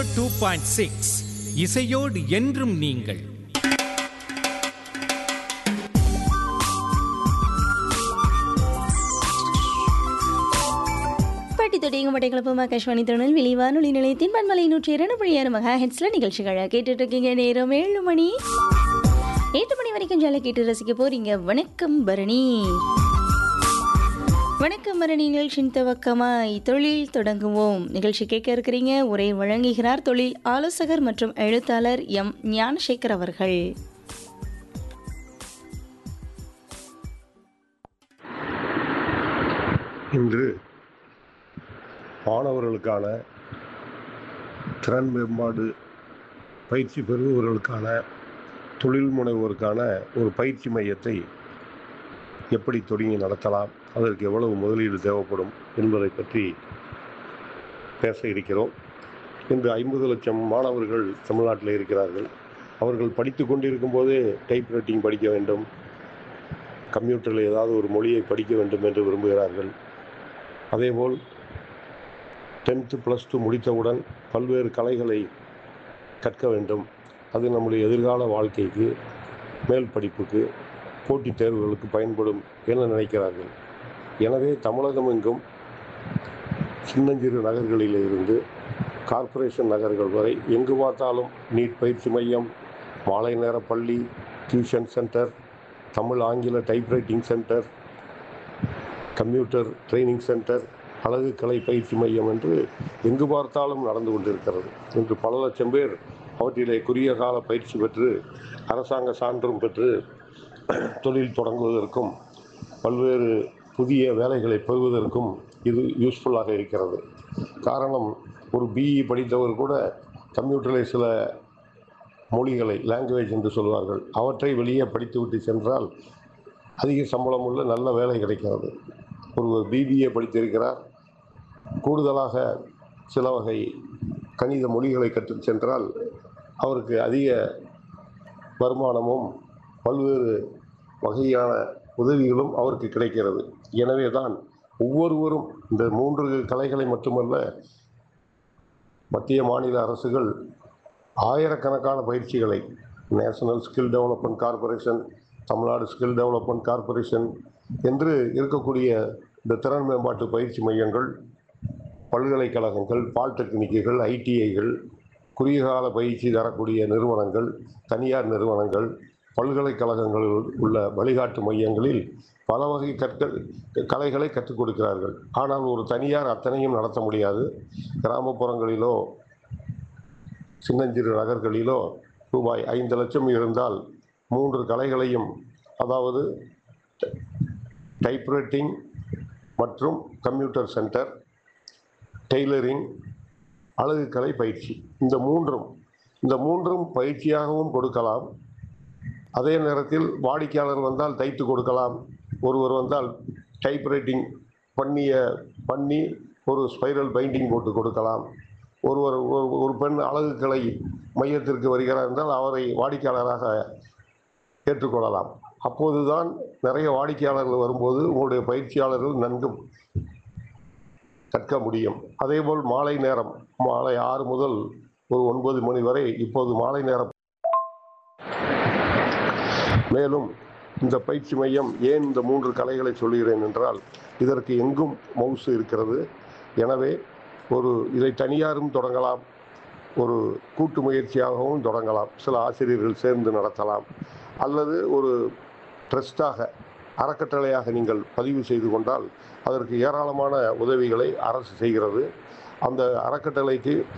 two point six இசையோடு என்றும் நீங்கள் பாட்டி தொட்டிங்க மட்டை கிளப்பம் ஆகாஷ்வாணி திருநெல்வேலி வானொலி நிலையத்தின் பண்பலை நூற்றி இரண்டு புள்ளி ஆறு மகா ஹெட்ஸில் நிகழ்ச்சிகளை கேட்டுட்டு இருக்கீங்க நேரம் ஏழு மணி எட்டு மணி வரைக்கும் ஜாலியாக கேட்டு ரசிக்க போறீங்க வணக்கம் பரணி வணக்கம் பரணி நிகழ்ச்சியின் துவக்கமாய் தொழில் தொடங்குவோம் நிகழ்ச்சி கேட்க இருக்கிறீங்க உரை வழங்குகிறார் தொழில் ஆலோசகர் மற்றும் எழுத்தாளர் எம் ஞானசேகர் அவர்கள் இன்று மாணவர்களுக்கான திறன் மேம்பாடு பயிற்சி பெறுபவர்களுக்கான தொழில் முனைவோருக்கான ஒரு பயிற்சி மையத்தை எப்படி தொடங்கி நடத்தலாம் அதற்கு எவ்வளவு முதலீடு தேவைப்படும் என்பதை பற்றி பேச இருக்கிறோம் இன்று ஐம்பது லட்சம் மாணவர்கள் தமிழ்நாட்டில் இருக்கிறார்கள் அவர்கள் படித்து கொண்டிருக்கும் போதே டைப் ரைட்டிங் படிக்க வேண்டும் கம்ப்யூட்டரில் ஏதாவது ஒரு மொழியை படிக்க வேண்டும் என்று விரும்புகிறார்கள் அதேபோல் டென்த்து ப்ளஸ் டூ முடித்தவுடன் பல்வேறு கலைகளை கற்க வேண்டும் அது நம்முடைய எதிர்கால வாழ்க்கைக்கு மேல் படிப்புக்கு போட்டித் தேர்வுகளுக்கு பயன்படும் என நினைக்கிறார்கள் எனவே தமிழகம் எங்கும் சின்னஞ்சிறு நகர்களில் இருந்து கார்ப்பரேஷன் நகர்கள் வரை எங்கு பார்த்தாலும் நீட் பயிற்சி மையம் மாலை நேர பள்ளி டியூஷன் சென்டர் தமிழ் ஆங்கில typewriting centre computer training centre அழகு கலை பயிற்சி மையம் என்று எங்கு பார்த்தாலும் நடந்து கொண்டிருக்கிறது இன்று பல லட்சம் பேர் அவற்றிலே குறுகிய கால பயிற்சி பெற்று அரசாங்க சான்றும் பெற்று தொழில் தொடங்குவதற்கும் பல்வேறு புதிய வேலைகளை பெறுவதற்கும் இது யூஸ்ஃபுல்லாக இருக்கிறது காரணம் ஒரு பிஇ படித்தவர் கூட கம்ப்யூட்டரில் சில மொழிகளை லாங்குவேஜ் என்று சொல்வார்கள் அவற்றை வெளியே படித்துவிட்டு சென்றால் அதிக சம்பளம் உள்ள நல்ல வேலை கிடைக்கிறது ஒருவர் பிபிஏ படித்திருக்கிறார் கூடுதலாக சில வகை கணித மொழிகளை கற்றுச் சென்றால் அவருக்கு அதிக வருமானமும் பல்வேறு வகையான உதவிகளும் அவருக்கு கிடைக்கிறது எனவே தான் ஒவ்வொருவரும் இந்த மூன்று கலைகளை மட்டுமல்ல மத்திய மாநில அரசுகள் ஆயிரக்கணக்கான பயிற்சிகளை national skill development corporation Tamil Nadu skill development corporation என்று இருக்கக்கூடிய இந்த திறன் மேம்பாட்டு பயிற்சி மையங்கள் பல்கலைக்கழகங்கள் பாலிடெக்னிக்குகள் ஐடிஐகள் குறுகிய கால பயிற்சி தரக்கூடிய நிறுவனங்கள் தனியார் நிறுவனங்கள் பல்கலைக்கழகங்களில் உள்ள வழிகாட்டு மையங்களில் பல வகை கற்கள் கலைகளை கற்றுக் கொடுக்கிறார்கள் ஆனால் ஒரு தனியார் அத்தனையும் நடத்த முடியாது கிராமப்புறங்களிலோ சின்னஞ்சிறு நகர்களிலோ ரூபாய் ஐந்து லட்சம் இருந்தால் மூன்று கலைகளையும் அதாவது டைப்ரைட்டிங் மற்றும் கம்ப்யூட்டர் சென்டர் டெய்லரிங் அழகுக்கலை பயிற்சி இந்த மூன்றும் இந்த மூன்றும் பயிற்சியாகவும் கொடுக்கலாம் அதே நேரத்தில் வாடிக்கையாளர் வந்தால் தைத்து கொடுக்கலாம் ஒருவர் வந்தால் டைப்ரைட்டிங் பண்ணிய பண்ணி ஒரு ஸ்பைரல் பைண்டிங் போட்டு கொடுக்கலாம் ஒருவர் ஒரு- ஒரு பெண் அழகுக்கலை மையத்திற்கு வருகிறார் என்றால் அவரை வாடிக்கையாளராக ஏற்றுக்கொள்ளலாம் அப்போதுதான் நிறைய வாடிக்கையாளர்கள் வரும்போது உங்களுடைய பயிற்சியாளர்கள் நன்கு கற்க முடியும் அதேபோல் மாலை நேரம் மாலை ஆறு முதல் ஒரு ஒன்பது மணி வரை இப்போது மாலை நேரம் மேலும் இந்த பயிற்சி மையம் ஏன் இந்த மூன்று கலைகளை சொல்கிறேன் என்றால் இதற்கு எங்கும் மவுசு இருக்கிறது எனவே ஒரு இதை தனியாரும் தொடங்கலாம் ஒரு கூட்டு முயற்சியாகவும் தொடங்கலாம் சில ஆசிரியர்கள் சேர்ந்து நடத்தலாம் அல்லது ஒரு ட்ரஸ்டாக அறக்கட்டளையாக நீங்கள் பதிவு செய்து கொண்டால் அதற்கு ஏராளமான உதவிகளை அரசு செய்கிறது அந்த அறக்கட்டளைக்கு